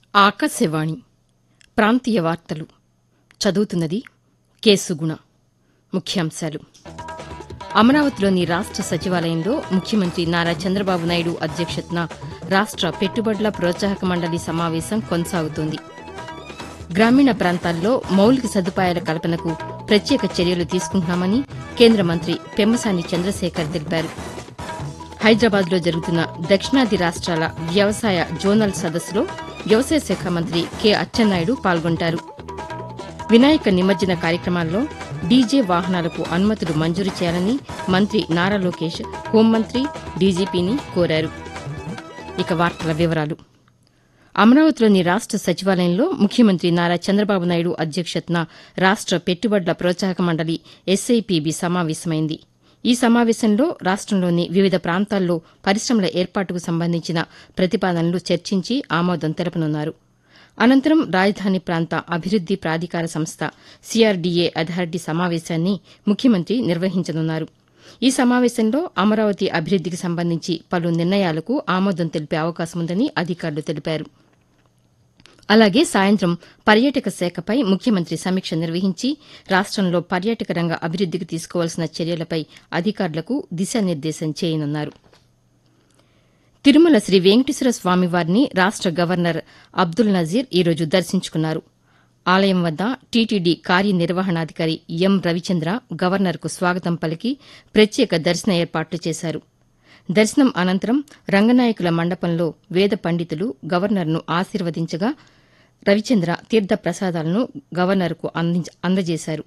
ఆకాశవాణి ప్రాంతీయ వార్తలు చదువుతున్నది కేసుగుణ ముఖ్యాంశాలు అమరావతిలోని రాష్ట సచివాలయంలో ముఖ్యమంత్రి నారా చంద్రబాబు నాయుడు అధ్యక్షతన రాష్ట పెట్టుబడుల ప్రోత్సాహక మండలి సమావేశం కొనసాగుతోంది గ్రామీణ ప్రాంతాల్లో మౌలిక సదుపాయాల కల్పనకు ప్రత్యేక చర్యలు తీసుకుంటున్నామని కేంద్ర మంత్రి పెమ్మసాని చంద్రశేఖర్ తెలిపారు హైదరాబాద్లో జరుగుతున్న దక్షిణాది రాష్ట్రాల వ్యవసాయ జోనల్ సదస్సులో వ్యవసాయ శాఖ మంత్రి కె అచ్చెన్నాయుడు పాల్గొంటారు వినాయక నిమజ్జన కార్యక్రమాల్లో డీజే వాహనాలకు అనుమతులు మంజూరు చేయాలని మంత్రి నారా లోకేష్ హోంమంత్రి డీజీపీని కోరారు ఇక వార్తల వివరాలు అమరావతిలోని రాష్ట సచివాలయంలో ముఖ్యమంత్రి నారా చంద్రబాబు నాయుడు అధ్యక్షతన రాష్ట పెట్టుబడుల ప్రోత్సాహక మండలి ఎస్ఐపిబి సమావేశమైంది ఈ సమావేశంలో రాష్టంలోని వివిధ ప్రాంతాల్లో పరిశ్రమల ఏర్పాటుకు సంబంధించిన ప్రతిపాదనలు చర్చించి ఆమోదం తెలపనున్నారు అనంతరం రాజధాని ప్రాంత అభివృద్ది ప్రాధికార సంస్థ సిఆర్డీఏ అథారిటీ సమావేశాన్ని ముఖ్యమంత్రి నిర్వహించనున్నారు ఈ సమావేశంలో అమరావతి అభివృద్దికి సంబంధించి పలు నిర్ణయాలకు ఆమోదం తెలిపే అవకాశముందని అధికారులు తెలిపారు అలాగే సాయంత్రం పర్యాటక శాఖపై ముఖ్యమంత్రి సమీక్ష నిర్వహించి రాష్టంలో పర్యాటక రంగ అభివృద్దికి తీసుకోవాల్సిన చర్యలపై అధికారులకు దిశానిర్దేశం చేయనున్నారు తిరుమల శ్రీ వెంకటేశ్వర స్వామివారిని రాష్ట గవర్నర్ అబ్దుల్ నజీర్ ఈరోజు దర్శించుకున్నారు ఆలయం వద్ద టీటీడీ కార్యనిర్వహణాధికారి ఎం రవిచంద్ర గవర్నర్కు స్వాగతం పలికి ప్రత్యేక దర్శన ఏర్పాట్లు చేశారు దర్శనం అనంతరం రంగనాయకుల మండపంలో వేద పండితులు గవర్నర్ను ఆశీర్వదించగా రవిచంద్ర తీర్థ ప్రసాదాలను గవర్నర్కు అందజేశారు